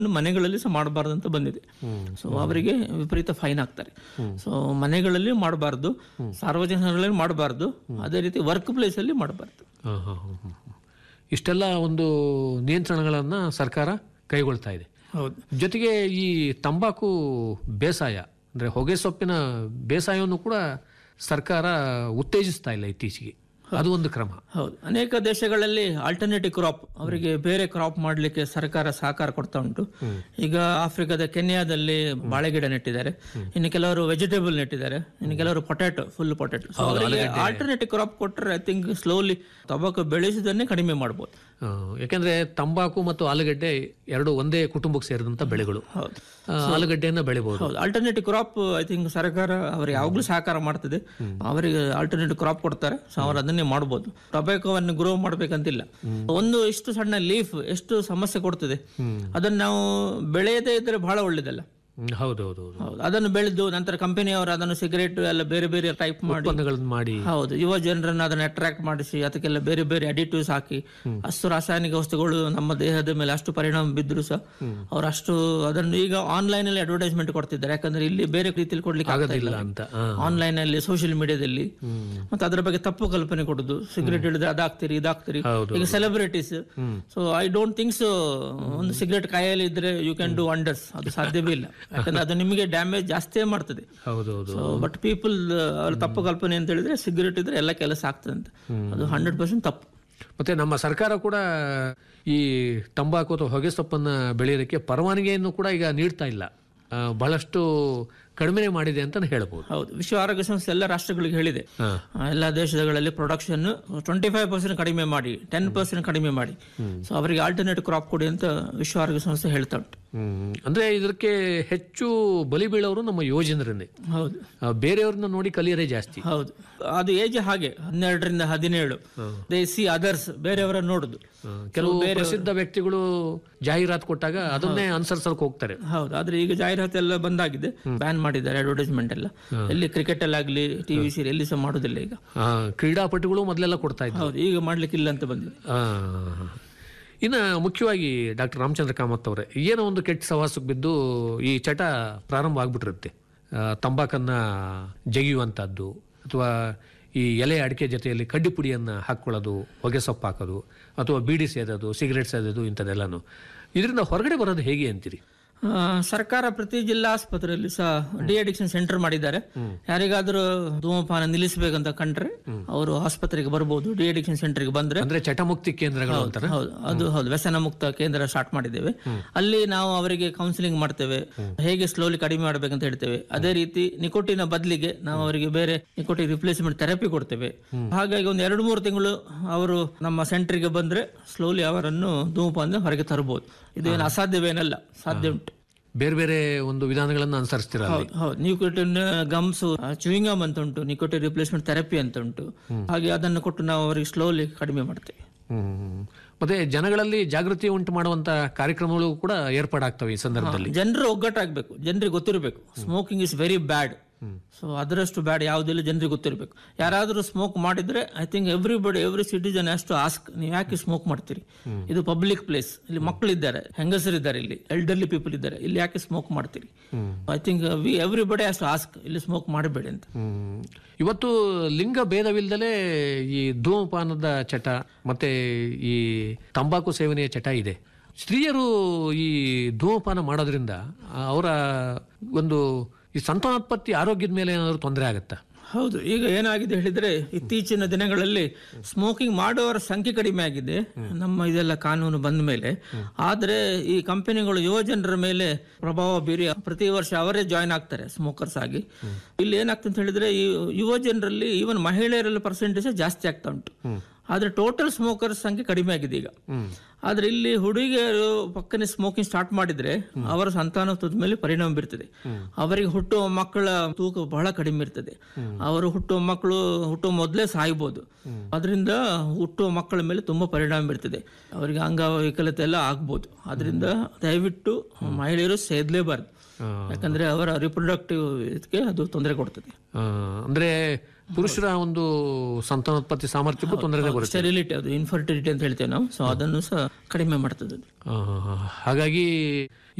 ಇನ್ನು ಮನೆಗಳಲ್ಲಿ ಸಹ ಮಾಡಬಾರ್ದು ಅಂತ ಬಂದಿದೆ ಸೊ ಅವರಿಗೆ ವಿಪರೀತ ಫೈನ್ ಹಾಕ್ತಾರೆ ಸೊ ಮನೆಗಳಲ್ಲಿ ಮಾಡಬಾರ್ದು ಸಾರ್ವಜನಿಕರಲ್ಲಿ ಮಾಡಬಾರ್ದು ಅದೇ ರೀತಿ ವರ್ಕ್ ಪ್ಲೇಸ್ ಅಲ್ಲಿ ಮಾಡಬಾರ್ದು ಹಾ, ಹಾ, ಹಾ, ಹಾ, ಹಾ. ಇಷ್ಟೆಲ್ಲ ಒಂದು ನಿಯಂತ್ರಣಗಳನ್ನ ಸರ್ಕಾರ ಕೈಗೊಳ್ತಾ ಇದೆ ಹೌದು ಜೊತೆಗೆ ಈ ತಂಬಾಕು ಬೇಸಾಯ ಅಂದ್ರೆ ಹೊಗೆ ಸೊಪ್ಪಿನ ಬೇಸಾಯವನ್ನು ಕೂಡ ಸರ್ಕಾರ ಉತ್ತೇಜಿಸ್ತಾ ಇಲ್ಲ ಇತ್ತೀಚೆಗೆ ಅದು ಒಂದು ಕ್ರಮ ಹೌದು ಅನೇಕ ದೇಶಗಳಲ್ಲಿ ಆಲ್ಟರ್ನೇಟಿವ್ ಕ್ರಾಪ್ ಅವರಿಗೆ ಬೇರೆ ಕ್ರಾಪ್ ಮಾಡಲಿಕ್ಕೆ ಸರ್ಕಾರ ಸಹಕಾರ ಕೊಡ್ತಾ ಉಂಟು ಈಗ ಆಫ್ರಿಕಾದ ಕೆನ್ಯಾದಲ್ಲಿ ಬಾಳೆ ಗಿಡ ನೆಟ್ಟಿದ್ದಾರೆ ಇನ್ನು ಕೆಲವರು ವೆಜಿಟೇಬಲ್ ನೆಟ್ಟಿದ್ದಾರೆ ಇನ್ನು ಕೆಲವರು ಪೊಟ್ಯಾಟೊ ಫುಲ್ ಪೊಟ್ಯಾಟೊ ಅವರಿಗೆ ಆಲ್ಟರ್ನೇಟಿವ್ ಕ್ರಾಪ್ ಕೊಟ್ಟರೆ ಐ ಥಿಂಕ್ ಸ್ಲೋಲಿ ಟೊಬಾಕೊ ಬೆಳೆಸುವುದನ್ನೇ ಕಡಿಮೆ ಮಾಡ್ಬೋದು ಆ, ಯಾಕೆಂದ್ರೆ ತಂಬಾಕು ಮತ್ತು ಆಲೂಗಡ್ಡೆ ಎರಡು ಒಂದೇ ಕುಟುಂಬಕ್ಕೆ ಸೇರಿದಂತ ಬೆಳೆಗಳು ಹೌದು ಆ, ಆಲೂಗಡ್ಡೆಯನ್ನ ಬೆಳಿಬಹುದು ಹೌದು ಆಲ್ಟರ್ನೇಟಿವ್ ಕ್ರಾಪ್ ಐ ಥಿಂಕ್ ಸರ್ಕಾರ ಅವ್ರಿಗೆ ಯಾವಾಗಲೂ ಸಹಕಾರ ಮಾಡ್ತದೆ ಅವರಿಗೆ ಆಲ್ಟರ್ನೇಟಿವ್ ಕ್ರಾಪ್ ಕೊಡ್ತಾರೆ ಸೊ ಅವ್ರು ಅದನ್ನೇ ಮಾಡ್ಬೋದು ಟೊಬ್ಯಾಕೋವನ್ನು ಗ್ರೋ ಮಾಡ್ಬೇಕಂತಿಲ್ಲ ಒಂದು ಇಷ್ಟು ಸಣ್ಣ ಲೀಫ್ ಎಷ್ಟು ಸಮಸ್ಯೆ ಕೊಡ್ತದೆ ಅದನ್ನು ನಾವು ಬೆಳೆಯದೇ ಇದ್ರೆ ಬಹಳ ಒಳ್ಳೇದಲ್ಲ ಹೌದು ಹೌದು ಹೌದು ಹೌದು ಅದನ್ನು ಬೆಳೆದು ನಂತರ ಕಂಪನಿಯವರು ಅದನ್ನು ಸಿಗರೇಟ್ ಎಲ್ಲ ಬೇರೆ ಬೇರೆ ಟೈಪ್ ಮಾಡಿ ಉತ್ಪನ್ನಗಳನ್ನ ಮಾಡಿ ಹೌದು ಯುವ ಜನರನ್ನು ಅದನ್ನು ಅಟ್ರಾಕ್ಟ್ ಮಾಡಿಸಿ ಅದಕ್ಕೆಲ್ಲ ಬೇರೆ ಬೇರೆ ಅಡಿಟಿವ್ಸ್ ಹಾಕಿ ಅಷ್ಟು ರಾಸಾಯನಿಕ ವಸ್ತುಗಳು ನಮ್ಮ ದೇಹದ ಮೇಲೆ ಅಷ್ಟು ಪರಿಣಾಮ ಬಿದ್ದರೂ ಸಹ ಅವ್ರು ಅಷ್ಟು ಅದನ್ನು ಈಗ ಆನ್ಲೈನ್ ಅಲ್ಲಿ ಅಡ್ವರ್ಟೈಸ್ಮೆಂಟ್ ಕೊಡ್ತಿದ್ದಾರೆ ಯಾಕಂದ್ರೆ ಇಲ್ಲಿ ಬೇರೆ ರೀತಿಯಲ್ಲಿ ಕೊಡ್ಲಿಕ್ಕೆ ಆಗ್ತಾ ಇಲ್ಲ ಇಲ್ಲ ಅಂತ ಆ, ಆನ್ಲೈನ್ ಅಲ್ಲಿ ಸೋಷಿಯಲ್ ಮೀಡಿಯಾದಲ್ಲಿ ಮತ್ತೆ ಅದರ ಬಗ್ಗೆ ತಪ್ಪು ಕಲ್ಪನೆ ಕೊಡುದು ಸಿಗರೇಟ್ ಹಿಡಿದ್ರೆ ಅದಾಗ್ತೀರಿ ಇದಾಗ್ತೀರಿ ಹೌದು, ಈಗ celebrities so I don't think so ಒಂದು ಸಿಗರೇಟ್ ಕೈಯಲ್ಲಿ ಇದ್ರೆ ಯು ಕ್ಯಾನ್ ಡೂ ವಂಡರ್ಸ್ ಅದು ಸಾಧ್ಯವೇ ಇಲ್ಲ ಯಾಕಂದ್ರೆ ಅದು ನಿಮಗೆ ಡ್ಯಾಮೇಜ್ ಜಾಸ್ತಿಯೇ ಮಾಡ್ತದೆ ಹೌದು ಹೌದು ಸೊ ಬಟ್ ಪೀಪಲ್ ಅವ್ರ ತಪ್ಪು ಕಲ್ಪನೆ ಅಂತ ಹೇಳಿದ್ರೆ ಸಿಗರೇಟ್ ಇದ್ರೆ ಎಲ್ಲ ಕೆಲಸ ಆಗ್ತದೆ ಅಂತ ಅದು ಹಂಡ್ರೆಡ್ ಪರ್ಸೆಂಟ್ ತಪ್ಪು ಮತ್ತೆ ನಮ್ಮ ಸರ್ಕಾರ ಕೂಡ ಈ ತಂಬಾಕು ಅಥವಾ ಹೊಗೆ ಸೊಪ್ಪನ್ನ ಬೆಳೆಯೋದಕ್ಕೆ ಪರವಾನಗಿಯನ್ನು ಕೂಡ ಈಗ ನೀಡ್ತಾ ಇಲ್ಲ ಆ, ಬಹಳಷ್ಟು ಕಡಿಮೆ ಮಾಡಿದೆ ಅಂತ ಹೇಳ್ಬೋದು ಹೌದು ವಿಶ್ವ ಆರೋಗ್ಯ ಸಂಸ್ಥೆ ಎಲ್ಲ ರಾಷ್ಟ್ರಗಳಿಗೆ ಹೇಳಿದೆ ಹಾ. ಆ, ಎಲ್ಲ ದೇಶಗಳಲ್ಲಿ ಪ್ರೊಡಕ್ಷನ್ ಟ್ವೆಂಟಿ ಫೈವ್ ಪರ್ಸೆಂಟ್ ಕಡಿಮೆ ಮಾಡಿ ಟೆನ್ ಪರ್ಸೆಂಟ್ ಕಡಿಮೆ ಮಾಡಿ ಸೊ ಅವರಿಗೆ ಆಲ್ಟರ್ನೇಟಿವ್ ಕ್ರಾಪ್ ಕೊಡಿ ಅಂತ ವಿಶ್ವ ಆರೋಗ್ಯ ಸಂಸ್ಥೆ ಹೇಳ್ತಾ ಉಂಟು ಹ್ಮ್. ಅಂದ್ರೆ ಇದಕ್ಕೆ ಹೆಚ್ಚು ಬಲಿ ಬೀಳೋರು ನಮ್ಮ ಯುವಜನರನ್ನೇ ಹೌದು ಆ, ಬೇರೆಯವ್ರನ್ನ ನೋಡಿ ಕಲಿಯರೇ ಜಾಸ್ತಿ ಹೌದು ಅದು ಏಜ್ ಹಾಗೆ ಹನ್ನೆರಡರಿಂದ ಹದಿನೇಳು ದೇ ಸಿ ಅದರ್ಸ್ ಬೇರೆಯವರ ನೋಡುದು ಆ, ಕೆಲವು ಪ್ರಸಿದ್ಧ ವ್ಯಕ್ತಿಗಳು ಜಾಹೀರಾತು ಕೊಟ್ಟಾಗ ಅದನ್ನೇ ಅನುಸರಿಸಕ್ಕೆ ಹೋಗ್ತಾರೆ ಹೌದು ಆದ್ರೆ ಈಗ ಜಾಹೀರಾತು ಎಲ್ಲ ಬಂದಾಗಿದೆ ಬ್ಯಾನ್ ಮಾಡಿದ್ದಾರೆ ಅಡ್ವರ್ಟೈಸ್ಮೆಂಟ್ ಎಲ್ಲ ಎಲ್ಲಿ ಕ್ರಿಕೆಟ್ ಅಲ್ಲಾಗ್ಲಿ ಟಿವಿ ಸೀರಿಯಲ್ ಎಲ್ಲಿ ಸಹ ಮಾಡುದಿಲ್ಲ ಈಗ ಆ, ಕ್ರೀಡಾಪಟುಗಳು ಮೊದಲೆಲ್ಲ ಕೊಡ್ತಾ ಇದ್ರು ಹೌದು ಈಗ ಮಾಡ್ಲಿಕ್ಕಿಲ್ಲ ಅಂತ ಬಂದಿದೆ ಆ, ಇನ್ನು ಮುಖ್ಯವಾಗಿ ಡಾಕ್ಟರ್ ರಾಮಚಂದ್ರ ಕಾಮತ್ ಅವರೇ ಏನೋ ಒಂದು ಕೆಟ್ಟ ಸವಾಸಕ್ಕೆ ಬಿದ್ದು ಈ ಚಟ ಪ್ರಾರಂಭ ಆಗ್ಬಿಟ್ಟಿರುತ್ತೆ ಆ, ತಂಬಾಕನ್ನ ಜಗಿಯುವಂಥದ್ದು ಅಥವಾ ಈ ಎಲೆ ಅಡಿಕೆ ಜೊತೆಯಲ್ಲಿ ಕಡ್ಡಿ ಪುಡಿಯನ್ನು ಹಾಕ್ಕೊಳ್ಳೋದು ಹೊಗೆ ಸೊಪ್ಪು ಹಾಕೋದು ಅಥವಾ ಬೀಡಿ ಸೇದೋದು ಸಿಗರೇಟ್ ಸೇದೋದು ಇಂಥದ್ದೆಲ್ಲನು ಇದರಿಂದ ಹೊರಗಡೆ ಬರೋದು ಹೇಗೆ ಅಂತೀರಿ ಆ, ಸರ್ಕಾರ ಪ್ರತಿ ಜಿಲ್ಲಾ ಆಸ್ಪತ್ರೆಯಲ್ಲಿ ಸಹ ಡಿ ಅಡಿಕ್ಷನ್ ಸೆಂಟರ್ ಮಾಡಿದ್ದಾರೆ ಯಾರಿಗಾದ್ರೂ ಧೂಮಪಾನ ನಿಲ್ಲಿಸಬೇಕಂತ ಕಂಡ್ರೆ ಅವರು ಆಸ್ಪತ್ರೆಗೆ ಬರ್ಬೋದು ಡಿ ಅಡಿಕ್ಷನ್ ಸೆಂಟರ್ಗೆ ಬಂದ್ರೆ ಅಂದ್ರೆ ಚಟಮುಕ್ತಿ ಕೇಂದ್ರಗಳು ಅಂತಾರೆ ಹೌದು ಅದು ಹೌದು ವ್ಯಸನ ಮುಕ್ತ ಕೇಂದ್ರ ಸ್ಟಾರ್ಟ್ ಮಾಡಿದ್ದೇವೆ ಅಲ್ಲಿ ನಾವು ಅವರಿಗೆ ಕೌನ್ಸಿಲಿಂಗ್ ಮಾಡ್ತೇವೆ ಹೇಗೆ ಸ್ಲೋಲಿ ಕಡಿಮೆ ಮಾಡಬೇಕಂತ ಹೇಳ್ತೇವೆ ಅದೇ ರೀತಿ ನಿಕೋಟಿನ ಬದಲಿಗೆ ನಾವು ಅವರಿಗೆ ಬೇರೆ ನಿಕೋಟಿನ್ ರಿಪ್ಲೇಸ್ಮೆಂಟ್ ಥೆರಪಿ ಕೊಡ್ತೇವೆ ಹಾಗಾಗಿ ಒಂದು ಎರಡು ಮೂರು ತಿಂಗಳು ಅವರು ನಮ್ಮ ಸೆಂಟರ್ಗೆ ಬಂದ್ರೆ ಸ್ಲೋಲಿ ಅವರನ್ನು ಧೂಮಪಾನ ಹೊರಗೆ ತರಬಹುದು ಇದು ಏನು ಅಸಾಧ್ಯವೇನಲ್ಲ ಸಾಧ್ಯ ಉಂಟು ಬೇರೆ ಬೇರೆ ಒಂದು ವಿಧಾನಗಳನ್ನು ಅನುಸರಿಸ್ತೀರ ಅಲ್ಲಿ. ಹೌದು ಹೌದು ನಿಕೋಟಿನ್ ಗಮ್ಸ್ ಚೂಯಿಂಗಮ್ ಅಂತ ಉಂಟು ನಿಕೋಟಿನ್ ರಿಪ್ಲೇಸ್ಮೆಂಟ್ ಥೆರಪಿ ಅಂತ ಉಂಟು ಹಾಗೆ ಅದನ್ನು ಕೊಟ್ಟು ನಾವು ಅವರಿಗೆ ಸ್ಲೋಲಿ ಕಡಿಮೆ ಮಾಡ್ತೇವೆ ಹ್ಮ್. ಮತ್ತೆ ಜನಗಳಲ್ಲಿ ಜಾಗೃತಿ ಉಂಟು ಮಾಡುವಂತ ಕಾರ್ಯಕ್ರಮಗಳು ಕೂಡ ಏರ್ಪಾಡಾಗ್ತವೆ ಈ ಸಂದರ್ಭದಲ್ಲಿ ಜನರು ಒಗ್ಗಟ್ಟಾಗಬೇಕು ಜನರಿಗೆ ಗೊತ್ತಿರಬೇಕು smoking is very bad so ಅದರಷ್ಟು ಬ್ಯಾಡ್ ಯಾವುದಿಲ್ಲ ಜನರಿಗೆ ಗೊತ್ತಿರಬೇಕು ಯಾರಾದರೂ ಸ್ಮೋಕ್ ಮಾಡಿದ್ರೆ I think everybody every citizen ಅಷ್ಟು ಆಸ್ಕ್ ನೀವು ಯಾಕೆ ಸ್ಮೋಕ್ ಮಾಡ್ತೀರಿ ಇದು ಪಬ್ಲಿಕ್ ಪ್ಲೇಸ್ ಇಲ್ಲಿ ಮಕ್ಕಳಿದ್ದಾರೆ ಹೆಂಗಸರಿದ್ದಾರೆ ಇಲ್ಲಿ ಎಲ್ಡರ್ಲಿ ಪೀಪಲ್ ಇದ್ದಾರೆ ಇಲ್ಲಿ ಯಾಕೆ ಸ್ಮೋಕ್ ಮಾಡ್ತೀರಿ ಐ ಥಿಂಕ್ ವಿ ಎವ್ರಿಬಡಿ ಅಷ್ಟು ಆಸ್ಕ್ ಇಲ್ಲಿ ಸ್ಮೋಕ್ ಮಾಡಬೇಡಿ ಅಂತ ಹ್ಮ್. ಇವತ್ತು ಲಿಂಗ ಭೇದವಿಲ್ಲದಲೇ ಈ ಧೂಮಪಾನದ ಚಟ ಮತ್ತೆ ಈ ತಂಬಾಕು ಸೇವನೆಯ ಚಟ ಇದೆ ಸ್ತ್ರೀಯರು ಈ ಧೂಮಪಾನ ಮಾಡೋದ್ರಿಂದ ಆ, ಅವರ ಒಂದು ಈ ಸಂತಾನೋತ್ಪತ್ತಿ ಆರೋಗ್ಯದ ಮೇಲೆ ಏನಾದರೂ ತೊಂದರೆ ಆಗುತ್ತಾ ಹೌದು ಈಗ ಏನಾಗಿದೆ ಹೇಳಿದ್ರೆ ಇತ್ತೀಚಿನ ದಿನಗಳಲ್ಲಿ ಸ್ಮೋಕಿಂಗ್ ಮಾಡುವವರ ಸಂಖ್ಯೆ ಕಡಿಮೆ ಆಗಿದೆ ನಮ್ಮ ಇದೆಲ್ಲ ಕಾನೂನು ಬಂದ ಮೇಲೆ ಆದ್ರೆ ಈ ಕಂಪನಿಗಳು ಯುವ ಜನರ ಮೇಲೆ ಪ್ರಭಾವ ಬೀರಿ ಪ್ರತಿ ವರ್ಷ ಅವರೇ ಜಾಯ್ನ್ ಆಗ್ತಾರೆ ಸ್ಮೋಕರ್ಸ್ ಆಗಿ ಇಲ್ಲಿ ಏನಾಗ್ತದೆ ಅಂತ ಹೇಳಿದ್ರೆ ಈ ಯುವ ಜನರಲ್ಲಿ ಈವನ್ ಮಹಿಳೆಯರಲ್ಲಿ ಪರ್ಸೆಂಟೇಜ್ ಜಾಸ್ತಿ ಆಗ್ತಾ ಉಂಟು ಆದ್ರೆ ಟೋಟಲ್ ಸ್ಮೋಕರ್ಸ್ ಸಂಖ್ಯೆ ಕಡಿಮೆ ಆಗಿದೆ ಈಗ ಆದ್ರೆ ಇಲ್ಲಿ ಹುಡುಗಿಯರು ಪಕ್ಕನೆ ಸ್ಮೋಕಿಂಗ್ ಸ್ಟಾರ್ಟ್ ಮಾಡಿದ್ರೆ ಅವರ ಸಂತಾನೋತ್ಪತ್ತಿ ಮೇಲೆ ಪರಿಣಾಮ ಬೀರ್ತದೆ ಅವರಿಗೆ ಹುಟ್ಟುವ ಮಕ್ಕಳ ತೂಕ ಬಹಳ ಕಡಿಮೆ ಇರ್ತದೆ ಅವರು ಹುಟ್ಟುವ ಮಕ್ಕಳು ಹುಟ್ಟುವ ಮೊದಲೇ ಸಾಯ್ಬೋದು ಅದರಿಂದ ಹುಟ್ಟುವ ಮಕ್ಕಳ ಮೇಲೆ ತುಂಬಾ ಪರಿಣಾಮ ಬೀರ್ತದೆ ಅವರಿಗೆ ಅಂಗವೈಕಲ್ಯತೆ ಎಲ್ಲ ಆಗ್ಬೋದು ಅದರಿಂದ ದಯವಿಟ್ಟು ಮಹಿಳೆಯರು ಸೇದ್ಲೇಬಾರ್ದು ಯಾಕಂದ್ರೆ ಅವರ ರಿಪ್ರೊಡಕ್ಟಿವ್ ಇದಕ್ಕೆ ಅದು ತೊಂದರೆ ಕೊಡ್ತದೆ ಆ, ಅಂದ್ರೆ ಪುರುಷರ ಒಂದು ಸಂತಾನೋತ್ಪತ್ತಿ ಸಾಮರ್ಥ್ಯಕ್ಕೂ ತೊಂದರೆ ಬರುತ್ತೆ ಸ್ಟೆರಿಲಿಟಿ ಅದು ಇನ್ಫರ್ಟಿಲಿಟಿ ಅಂತ ಹೇಳ್ತೇವೆ ನಾವು ಸೊ ಅದನ್ನು ಸಹ ಕಡಿಮೆ ಮಾಡ್ತದೆ ಅದು ಆ, ಹಾಗಾಗಿ